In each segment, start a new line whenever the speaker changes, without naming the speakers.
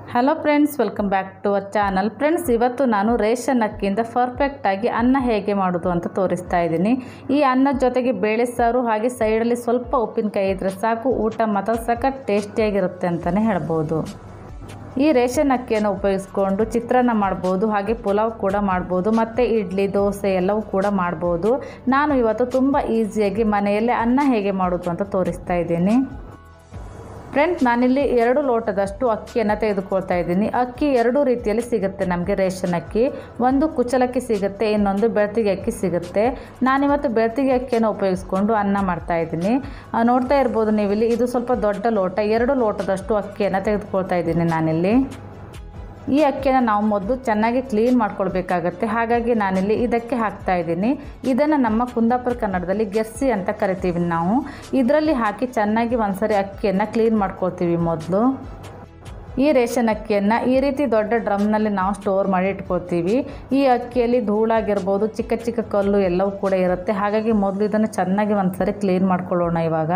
hello friends welcome back to our channel friends ಇವತ್ತು ನಾನು ration ಅಕ್ಕಿಯಿಂದ ಪರ್ಫೆಕ್ಟಾಗಿ ಅನ್ನ ಹೇಗೆ ಮಾಡೋದು ಅಂತ ತೋರಿಸ್ತಾ ಇದ್ದೀನಿ ಈ ಅನ್ನದ ಜೊತೆಗೆ ಬೇಳೆ ಸಾರು ಹಾಗೆ ಸೈಡಲ್ಲಿ ಸ್ವಲ್ಪ ಉಪ್ಪಿನಕಾಯಿ ಇದ್ದರೆ ಸಾಕು ಊಟ ಮಾತ್ರ ಸಖತ್ ಟೇಸ್ಟಿಯಾಗಿರುತ್ತೆ ಅಂತಲೇ ಹೇಳ್ಬೋದು ಈ ರೇಷನ್ ಅಕ್ಕಿಯನ್ನು ಉಪಯೋಗಿಸ್ಕೊಂಡು ಚಿತ್ರಾನ್ನ ಮಾಡ್ಬೋದು ಹಾಗೆ ಪುಲಾವ್ ಕೂಡ ಮಾಡ್ಬೋದು ಮತ್ತು ಇಡ್ಲಿ ದೋಸೆ ಎಲ್ಲವೂ ಕೂಡ ಮಾಡ್ಬೋದು ನಾನು ಇವತ್ತು ತುಂಬ ಈಸಿಯಾಗಿ ಮನೆಯಲ್ಲೇ ಅನ್ನ ಹೇಗೆ ಮಾಡೋದು ಅಂತ ತೋರಿಸ್ತಾ ಇದ್ದೀನಿ ಫ್ರೆಂಡ್ಸ್ ನಾನಿಲ್ಲಿ ಎರಡು ಲೋಟದಷ್ಟು ಅಕ್ಕಿಯನ್ನು ತೆಗೆದುಕೊಳ್ತಾ ಇದ್ದೀನಿ ಅಕ್ಕಿ ಎರಡು ರೀತಿಯಲ್ಲಿ ಸಿಗುತ್ತೆ ನಮಗೆ ರೇಷನ್ ಅಕ್ಕಿ ಒಂದು ಕುಚಲಕ್ಕಿ ಸಿಗುತ್ತೆ ಇನ್ನೊಂದು ಬೆಳ್ತಿಗೆ ಅಕ್ಕಿ ಸಿಗುತ್ತೆ ನಾನಿವತ್ತು ಬೆಳ್ತಿಗೆ ಅಕ್ಕಿಯನ್ನು ಉಪಯೋಗಿಸ್ಕೊಂಡು ಅನ್ನ ಮಾಡ್ತಾ ಇದ್ದೀನಿ ಆ, ನೋಡ್ತಾ ಇರ್ಬೋದು ನೀವಿಲ್ಲಿ ಇದು ಸ್ವಲ್ಪ ದೊಡ್ಡ ಲೋಟ ಎರಡು ಲೋಟದಷ್ಟು ಅಕ್ಕಿಯನ್ನು ತೆಗೆದುಕೊಳ್ತಾ ಇದ್ದೀನಿ ನಾನಿಲ್ಲಿ ಈ ಅಕ್ಕಿಯನ್ನು ನಾವು ಮೊದಲು ಚೆನ್ನಾಗಿ ಕ್ಲೀನ್ ಮಾಡ್ಕೊಳ್ಬೇಕಾಗತ್ತೆ ಹಾಗಾಗಿ ನಾನಿಲ್ಲಿ ಇದಕ್ಕೆ ಹಾಕ್ತಾ ಇದ್ದೀನಿ ಇದನ್ನು ನಮ್ಮ ಕುಂದಾಪುರ ಕನ್ನಡದಲ್ಲಿ ಗೆರ್ಸಿ ಅಂತ ಕರಿತೀವಿ ನಾವು ಇದರಲ್ಲಿ ಹಾಕಿ ಚೆನ್ನಾಗಿ ಒಂದ್ಸರಿ ಅಕ್ಕಿಯನ್ನು ಕ್ಲೀನ್ ಮಾಡ್ಕೊಳ್ತೀವಿ ಮೊದಲು ಈ ರೇಷನ್ ಅಕ್ಕಿಯನ್ನು ಈ ರೀತಿ ದೊಡ್ಡ ಡ್ರಮ್ನಲ್ಲಿ ನಾವು ಸ್ಟೋರ್ ಮಾಡಿ ಇಟ್ಕೊಳ್ತೀವಿ ಈ ಅಕ್ಕಿಯಲ್ಲಿ ಧೂಳಾಗಿರ್ಬೋದು ಚಿಕ್ಕ ಚಿಕ್ಕ ಕಲ್ಲು ಎಲ್ಲವೂ ಕೂಡ ಇರುತ್ತೆ ಹಾಗಾಗಿ ಮೊದಲು ಇದನ್ನು ಚೆನ್ನಾಗಿ ಒಂದ್ಸರಿ ಕ್ಲೀನ್ ಮಾಡ್ಕೊಳ್ಳೋಣ ಇವಾಗ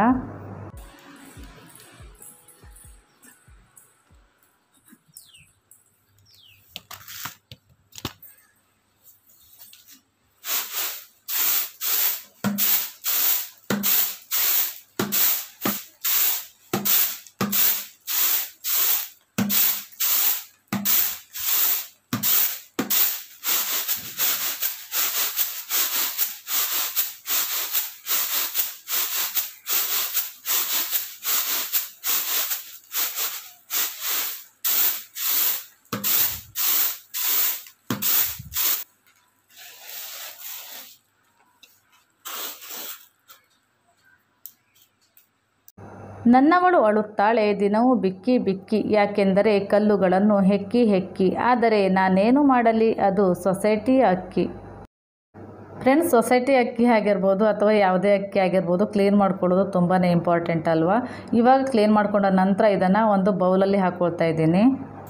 ನನ್ನವಳು ಅಳುತ್ತಾಳೆ ದಿನವೂ ಬಿಕ್ಕಿ ಬಿಕ್ಕಿ ಯಾಕೆಂದರೆ ಕಲ್ಲುಗಳನ್ನು ಹೆಕ್ಕಿ ಹೆಕ್ಕಿ ಆದರೆ ನಾನೇನು ಮಾಡಲಿ ಅದು ಸೊಸೈಟಿಯ ಅಕ್ಕಿ ಫ್ರೆಂಡ್ಸ್ ಸೊಸೈಟಿ ಅಕ್ಕಿ ಆಗಿರ್ಬೋದು ಅಥವಾ ಯಾವುದೇ ಅಕ್ಕಿ ಆಗಿರ್ಬೋದು ಕ್ಲೀನ್ ಮಾಡ್ಕೊಳ್ಳೋದು ತುಂಬಾ ಇಂಪಾರ್ಟೆಂಟ್ ಅಲ್ವಾ ಇವಾಗ ಕ್ಲೀನ್ ಮಾಡ್ಕೊಂಡ ನಂತರ ಇದನ್ನು ಒಂದು ಬೌಲಲ್ಲಿ ಹಾಕ್ಕೊಳ್ತಾ ಇದ್ದೀನಿ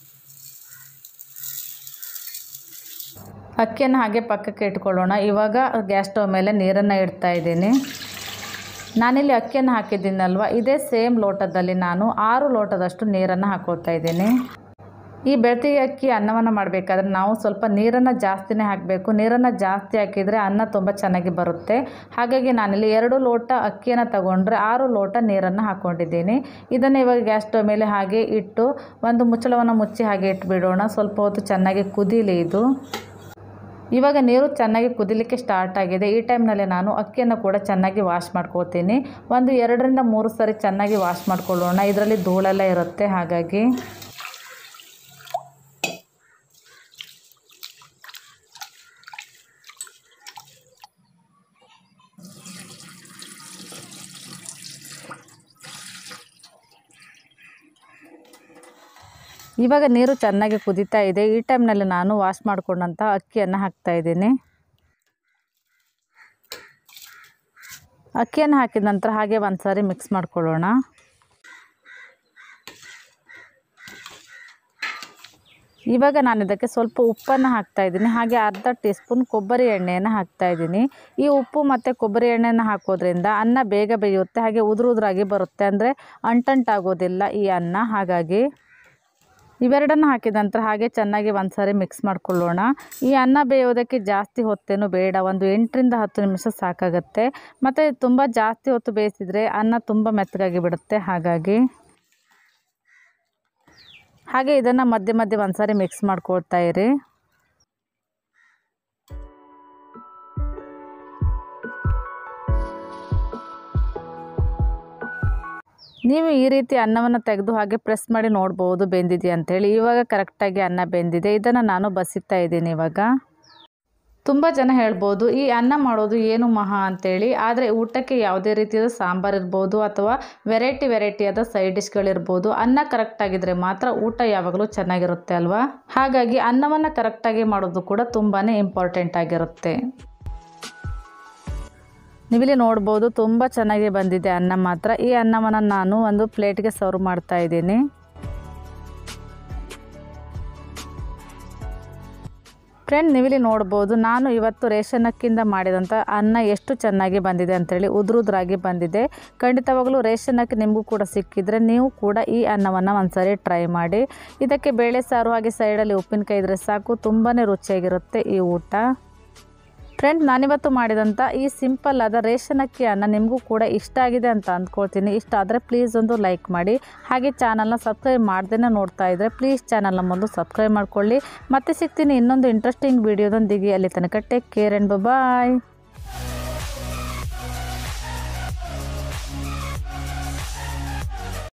ಅಕ್ಕಿಯನ್ನು ಹಾಗೆ ಪಕ್ಕಕ್ಕೆ ಇಟ್ಕೊಳ್ಳೋಣ ಇವಾಗ ಗ್ಯಾಸ್ ಸ್ಟವ್ ಮೇಲೆ ನೀರನ್ನು ಇಡ್ತಾ ಇದ್ದೀನಿ ನಾನಿಲ್ಲಿ ಅಕ್ಕಿಯನ್ನು ಹಾಕಿದ್ದೀನಲ್ವ ಇದೇ ಸೇಮ್ ಲೋಟದಲ್ಲಿ ನಾನು ಆರು ಲೋಟದಷ್ಟು ನೀರನ್ನು ಹಾಕ್ಕೊಳ್ತಾ ಇದ್ದೀನಿ ಈ ಬೆಳ್ತಿಗೆ ಅಕ್ಕಿ ಅನ್ನವನ್ನು ಮಾಡಬೇಕಾದ್ರೆ ನಾವು ಸ್ವಲ್ಪ ನೀರನ್ನು ಜಾಸ್ತಿನೇ ಹಾಕಬೇಕು ನೀರನ್ನು ಜಾಸ್ತಿ ಹಾಕಿದರೆ ಅನ್ನ ತುಂಬ ಚೆನ್ನಾಗಿ ಬರುತ್ತೆ ಹಾಗಾಗಿ ನಾನಿಲ್ಲಿ ಎರಡು ಲೋಟ ಅಕ್ಕಿಯನ್ನು ತಗೊಂಡ್ರೆ ಆರು ಲೋಟ ನೀರನ್ನು ಹಾಕ್ಕೊಂಡಿದ್ದೀನಿ ಇದನ್ನು ಇವಾಗ ಗ್ಯಾಸ್ ಸ್ಟವ್ ಮೇಲೆ ಹಾಗೆ ಇಟ್ಟು ಒಂದು ಮುಚ್ಚಳವನ್ನು ಮುಚ್ಚಿ ಹಾಗೆ ಇಟ್ಬಿಡೋಣ ಸ್ವಲ್ಪ ಹೊತ್ತು ಚೆನ್ನಾಗಿ ಕುದೀಲಿ ಇದು ಇವಾಗ ನೀರು ಚೆನ್ನಾಗಿ ಕುದಿಲಿಕ್ಕೆ ಸ್ಟಾರ್ಟ್ ಆಗಿದೆ ಈ ಟೈಮ್ನಲ್ಲಿ ನಾನು ಅಕ್ಕಿಯನ್ನು ಕೂಡ ಚೆನ್ನಾಗಿ ವಾಶ್ ಮಾಡ್ಕೊಳ್ತೀನಿ ಒಂದು ಎರಡರಿಂದ ಮೂರು ಸರಿ ಚೆನ್ನಾಗಿ ವಾಶ್ ಮಾಡ್ಕೊಳ್ಳೋಣ ಇದರಲ್ಲಿ ಧೂಳೆಲ್ಲ ಇರುತ್ತೆ ಹಾಗಾಗಿ ಇವಾಗ ನೀರು ಚೆನ್ನಾಗಿ ಕುದೀತಾ ಇದೆ ಈ ಟೈಮ್ನಲ್ಲಿ ನಾನು ವಾಶ್ ಮಾಡ್ಕೊಂಡಂಥ ಅಕ್ಕಿಯನ್ನು ಹಾಕ್ತಾ ಇದ್ದೀನಿ ಅಕ್ಕಿಯನ್ನು ಹಾಕಿದ ನಂತರ ಹಾಗೆ ಒಂದು ಸಾರಿ ಮಿಕ್ಸ್ ಮಾಡ್ಕೊಳ್ಳೋಣ ಇವಾಗ ನಾನು ಇದಕ್ಕೆ ಸ್ವಲ್ಪ ಉಪ್ಪನ್ನು ಹಾಕ್ತಾ ಇದ್ದೀನಿ ಹಾಗೆ ಅರ್ಧ ಟೀ ಸ್ಪೂನ್ ಕೊಬ್ಬರಿ ಎಣ್ಣೆಯನ್ನು ಹಾಕ್ತಾ ಇದ್ದೀನಿ ಈ ಉಪ್ಪು ಮತ್ತು ಕೊಬ್ಬರಿ ಎಣ್ಣೆಯನ್ನು ಹಾಕೋದ್ರಿಂದ ಅನ್ನ ಬೇಗ ಬೇಯುತ್ತೆ ಹಾಗೆ ಉದುರು ಉದುರಾಗಿ ಬರುತ್ತೆ ಅಂದರೆ ಅಂಟಂಟಾಗೋದಿಲ್ಲ ಈ ಅನ್ನ ಹಾಗಾಗಿ ಇವೆರಡನ್ನು ಹಾಕಿದ ನಂತರ ಹಾಗೆ ಚೆನ್ನಾಗಿ ಒಂದು ಸಾರಿ ಮಿಕ್ಸ್ ಮಾಡ್ಕೊಳ್ಳೋಣ ಈ ಅನ್ನ ಬೇಯೋದಕ್ಕೆ ಜಾಸ್ತಿ ಹೊತ್ತೇನು ಬೇಡ ಒಂದು ಎಂಟರಿಂದ ಹತ್ತು ನಿಮಿಷ ಸಾಕಾಗತ್ತೆ ಮತ್ತು ತುಂಬ ಜಾಸ್ತಿ ಹೊತ್ತು ಬೇಯಿಸಿದರೆ ಅನ್ನ ತುಂಬ ಮೆತ್ತಗಾಗಿ ಬಿಡುತ್ತೆ ಹಾಗಾಗಿ ಹಾಗೆ ಇದನ್ನು ಮಧ್ಯೆ ಮಧ್ಯೆ ಒಂದು ಸಾರಿ ಮಿಕ್ಸ್ ಮಾಡ್ಕೊಳ್ತಾ ಇರಿ ನೀವು ಈ ರೀತಿ ಅನ್ನವನ್ನು ತೆಗೆದು ಹಾಗೆ ಪ್ರೆಸ್ ಮಾಡಿ ನೋಡ್ಬೋದು ಬೆಂದಿದೆಯಾ ಅಂತೇಳಿ ಇವಾಗ ಕರೆಕ್ಟಾಗಿ ಅನ್ನ ಬೆಂದಿದೆ ಇದನ್ನು ನಾನು ಬಸಿತಾ ಇದ್ದೀನಿ ಇವಾಗ ತುಂಬ ಜನ ಹೇಳ್ಬೋದು ಈ ಅನ್ನ ಮಾಡೋದು ಏನು ಮಹಾ ಅಂತೇಳಿ ಆದರೆ ಊಟಕ್ಕೆ ಯಾವುದೇ ರೀತಿಯಾದ ಸಾಂಬಾರು ಇರ್ಬೋದು ಅಥವಾ ವೆರೈಟಿ ವೆರೈಟಿಯಾದ ಸೈಡ್ ಡಿಶ್ಗಳಿರ್ಬೋದು ಅನ್ನ ಕರೆಕ್ಟಾಗಿದ್ದರೆ ಮಾತ್ರ ಊಟ ಯಾವಾಗಲೂ ಚೆನ್ನಾಗಿರುತ್ತೆ ಅಲ್ವಾ ಹಾಗಾಗಿ ಅನ್ನವನ್ನು ಕರೆಕ್ಟಾಗಿ ಮಾಡೋದು ಕೂಡ ತುಂಬಾ ಇಂಪಾರ್ಟೆಂಟ್ ಆಗಿರುತ್ತೆ ನೀವಿಲ್ಲಿ ನೋಡ್ಬೋದು ತುಂಬ ಚೆನ್ನಾಗಿ ಬಂದಿದೆ ಅನ್ನ ಮಾತ್ರ ಈ ಅನ್ನವನ್ನು ನಾನು ಒಂದು ಪ್ಲೇಟ್ಗೆ ಸರ್ವ್ ಮಾಡ್ತಾ ಇದ್ದೀನಿ ಫ್ರೆಂಡ್ ನೀವಿಲ್ಲಿ ನೋಡ್ಬೋದು ನಾನು ಇವತ್ತು ರೇಷನ್ ಅಕ್ಕಿಂದ ಮಾಡಿದಂಥ ಅನ್ನ ಎಷ್ಟು ಚೆನ್ನಾಗಿ ಬಂದಿದೆ ಅಂತೇಳಿ ಉದುರುದ್ರಾಗಿ ಬಂದಿದೆ ಖಂಡಿತವಾಗಲೂ ರೇಷನ್ ಅಕ್ಕಿ ನಿಮಗೂ ಕೂಡ ಸಿಕ್ಕಿದ್ರೆ ನೀವು ಕೂಡ ಈ ಅನ್ನವನ್ನು ಒಂದ್ಸರಿ ಟ್ರೈ ಮಾಡಿ ಇದಕ್ಕೆ ಬೇಳೆ ಸಾರು ಹಾಗೆ ಸೈಡಲ್ಲಿ ಉಪ್ಪಿನಕಾಯಿ ಇದ್ರೆ ಸಾಕು ತುಂಬಾ ರುಚಿಯಾಗಿರುತ್ತೆ ಈ ಊಟ ಫ್ರೆಂಡ್ ನಾನಿವತ್ತು ಮಾಡಿದಂಥ ಈ ಸಿಂಪಲ್ ಆದ ರೇಷನ್ ಅಕ್ಕಿ ಅನ್ನ ನಿಮಗೂ ಕೂಡ ಇಷ್ಟ ಆಗಿದೆ ಅಂತ ಅಂದ್ಕೊಳ್ತೀನಿ ಇಷ್ಟ ಆದರೆ ಪ್ಲೀಸ್ ಒಂದು ಲೈಕ್ ಮಾಡಿ ಹಾಗೆ ಚಾನಲ್ನ ಸಬ್ಸ್ಕ್ರೈಬ್ ಮಾಡ್ದೇನೆ ನೋಡ್ತಾ ಇದ್ದರೆ ಪ್ಲೀಸ್ ಚಾನಲ್ನ ಮೊದಲು ಸಬ್ಸ್ಕ್ರೈಬ್ ಮಾಡ್ಕೊಳ್ಳಿ ಮತ್ತೆ ಸಿಗ್ತೀನಿ ಇನ್ನೊಂದು ಇಂಟ್ರೆಸ್ಟಿಂಗ್ ವಿಡಿಯೋದೊಂದಿಗೆ ಅಲ್ಲಿ ತನಕ ಟೇಕ್ ಕೇರ್ ಆ್ಯಂಡ್ ಬಾಯ್